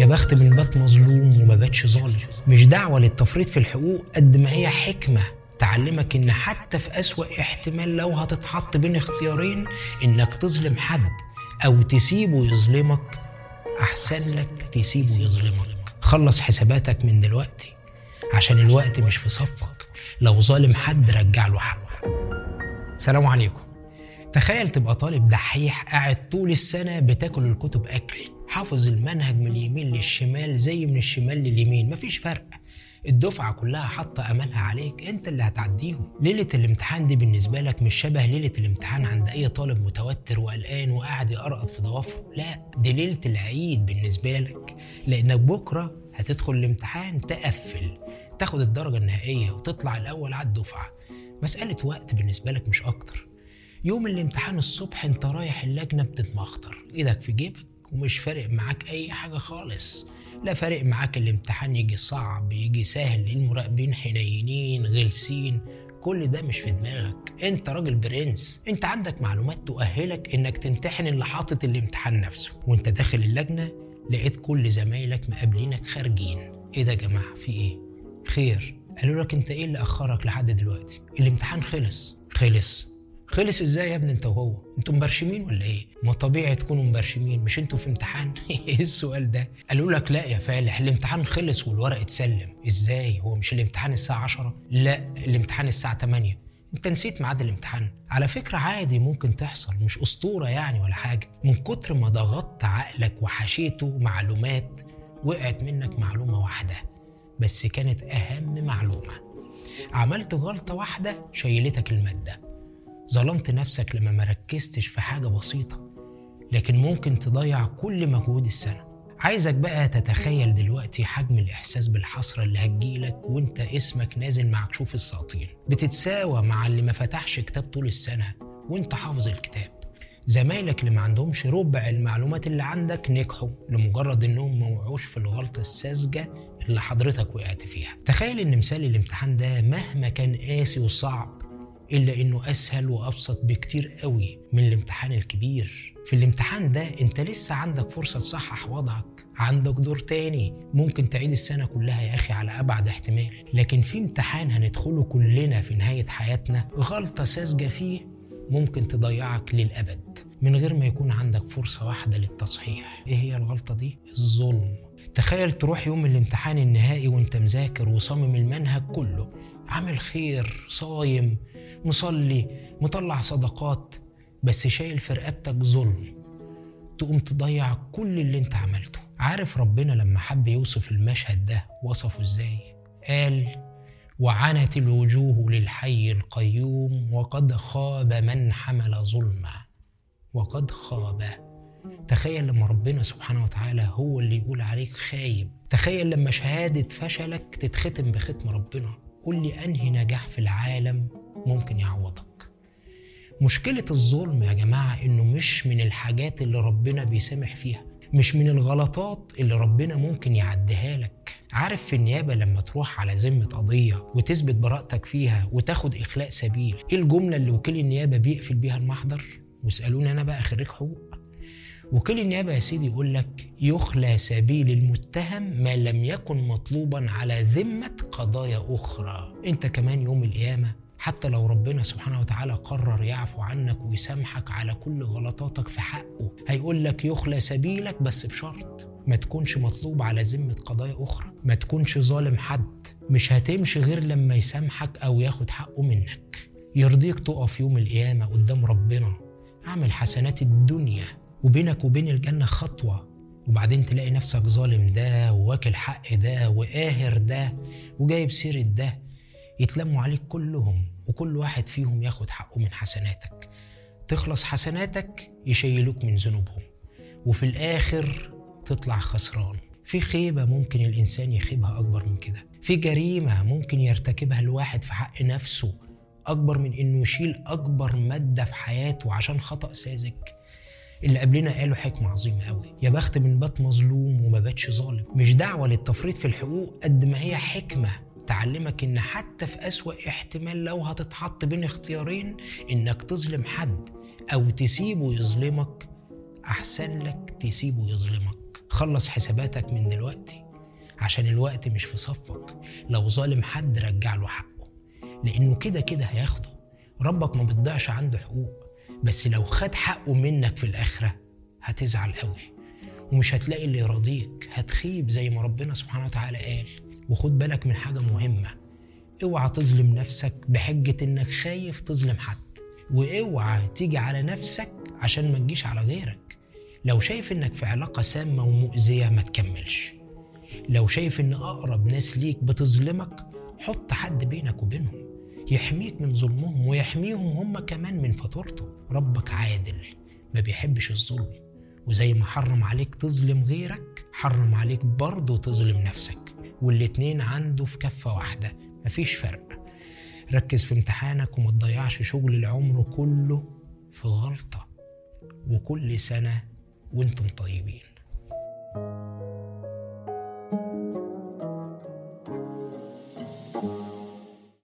يا بخت من بات مظلوم وما باتش ظالم مش دعوة للتفريط في الحقوق قد ما هي حكمة تعلمك ان حتى في أسوأ احتمال لو هتتحط بين اختيارين انك تظلم حد او تسيبه يظلمك احسن لك تسيبه يظلمك خلص حساباتك من دلوقتي عشان الوقت مش في صفك لو ظالم حد رجع له حقه سلام عليكم تخيل تبقى طالب دحيح قاعد طول السنة بتاكل الكتب أكل حافظ المنهج من اليمين للشمال زي من الشمال لليمين مفيش فرق الدفعة كلها حاطة أملها عليك أنت اللي هتعديهم ليلة الامتحان دي بالنسبة لك مش شبه ليلة الامتحان عند أي طالب متوتر وقلقان وقاعد يقرقط في ضوافره لا دي ليلة العيد بالنسبة لك لأنك بكرة هتدخل الامتحان تقفل تاخد الدرجة النهائية وتطلع الأول على الدفعة مسألة وقت بالنسبة لك مش أكتر يوم الامتحان الصبح انت رايح اللجنة بتتمخطر ايدك في جيبك ومش فارق معاك اي حاجة خالص لا فارق معاك الامتحان يجي صعب يجي سهل المراقبين حنينين غلسين كل ده مش في دماغك انت راجل برنس انت عندك معلومات تؤهلك انك تمتحن اللي حاطط الامتحان نفسه وانت داخل اللجنة لقيت كل زمايلك مقابلينك خارجين ايه ده يا جماعة في ايه خير قالوا لك انت ايه اللي اخرك لحد دلوقتي الامتحان خلص خلص خلص ازاي يا ابني انت وهو انتوا مبرشمين ولا ايه ما طبيعي تكونوا مبرشمين مش انتوا في امتحان ايه السؤال ده قالوا لك لا يا فالح الامتحان خلص والورق اتسلم ازاي هو مش الامتحان الساعه 10 لا الامتحان الساعه 8 انت نسيت ميعاد الامتحان على فكرة عادي ممكن تحصل مش أسطورة يعني ولا حاجة من كتر ما ضغطت عقلك وحشيته معلومات وقعت منك معلومة واحدة بس كانت أهم معلومة عملت غلطة واحدة شيلتك المادة ظلمت نفسك لما مركزتش في حاجة بسيطة لكن ممكن تضيع كل مجهود السنة عايزك بقى تتخيل دلوقتي حجم الإحساس بالحسرة اللي هتجيلك وانت اسمك نازل مع كشوف الساطين بتتساوى مع اللي ما فتحش كتاب طول السنة وانت حافظ الكتاب زمايلك اللي ما عندهمش ربع المعلومات اللي عندك نجحوا لمجرد انهم ما وقعوش في الغلطة الساذجة اللي حضرتك وقعت فيها تخيل ان مثال الامتحان ده مهما كان قاسي وصعب إلا إنه أسهل وأبسط بكتير قوي من الامتحان الكبير في الامتحان ده انت لسه عندك فرصة تصحح وضعك عندك دور تاني ممكن تعيد السنة كلها يا أخي على أبعد احتمال لكن في امتحان هندخله كلنا في نهاية حياتنا غلطة ساذجة فيه ممكن تضيعك للأبد من غير ما يكون عندك فرصة واحدة للتصحيح إيه هي الغلطة دي؟ الظلم تخيل تروح يوم الامتحان النهائي وانت مذاكر وصمم المنهج كله عامل خير صايم مصلي مطلع صدقات بس شايل في رقبتك ظلم تقوم تضيع كل اللي انت عملته عارف ربنا لما حب يوصف المشهد ده وصفه ازاي قال وعنت الوجوه للحي القيوم وقد خاب من حمل ظلما وقد خاب تخيل لما ربنا سبحانه وتعالى هو اللي يقول عليك خايب تخيل لما شهادة فشلك تتختم بختم ربنا قول لي أنهي نجاح في العالم ممكن يعوضك مشكلة الظلم يا جماعة إنه مش من الحاجات اللي ربنا بيسامح فيها مش من الغلطات اللي ربنا ممكن يعديها لك عارف في النيابة لما تروح على ذمة قضية وتثبت براءتك فيها وتاخد إخلاء سبيل إيه الجملة اللي وكيل النيابة بيقفل بيها المحضر واسألوني أنا بقى خريج حقوق وكيل النيابة يا سيدي يقول لك يخلى سبيل المتهم ما لم يكن مطلوبا على ذمة قضايا أخرى أنت كمان يوم القيامة حتى لو ربنا سبحانه وتعالى قرر يعفو عنك ويسامحك على كل غلطاتك في حقه هيقول لك يخلى سبيلك بس بشرط ما تكونش مطلوب على ذمة قضايا أخرى ما تكونش ظالم حد مش هتمشي غير لما يسامحك أو ياخد حقه منك يرضيك تقف يوم القيامة قدام ربنا اعمل حسنات الدنيا وبينك وبين الجنة خطوة وبعدين تلاقي نفسك ظالم ده وواكل حق ده وقاهر ده وجايب سيرة ده يتلموا عليك كلهم وكل واحد فيهم ياخد حقه من حسناتك تخلص حسناتك يشيلوك من ذنوبهم وفي الآخر تطلع خسران في خيبة ممكن الإنسان يخيبها أكبر من كده في جريمة ممكن يرتكبها الواحد في حق نفسه أكبر من إنه يشيل أكبر مادة في حياته عشان خطأ ساذج اللي قبلنا قالوا حكمة عظيمة قوي يا بخت من بات مظلوم وما باتش ظالم مش دعوة للتفريط في الحقوق قد ما هي حكمة تعلمك ان حتى في أسوأ احتمال لو هتتحط بين اختيارين انك تظلم حد او تسيبه يظلمك احسن لك تسيبه يظلمك خلص حساباتك من دلوقتي عشان الوقت مش في صفك لو ظالم حد رجع له حقه لانه كده كده هياخده ربك ما بتضيعش عنده حقوق بس لو خد حقه منك في الاخره هتزعل قوي ومش هتلاقي اللي يراضيك هتخيب زي ما ربنا سبحانه وتعالى قال وخد بالك من حاجه مهمه اوعى تظلم نفسك بحجه انك خايف تظلم حد واوعى تيجي على نفسك عشان ما تجيش على غيرك لو شايف انك في علاقه سامه ومؤذيه ما تكملش لو شايف ان اقرب ناس ليك بتظلمك حط حد بينك وبينهم يحميك من ظلمهم ويحميهم هم كمان من فاتورته ربك عادل ما بيحبش الظلم وزي ما حرم عليك تظلم غيرك حرم عليك برضه تظلم نفسك والاتنين عنده في كفة واحدة مفيش فرق ركز في امتحانك وما تضيعش شغل العمر كله في غلطة وكل سنة وانتم طيبين thank you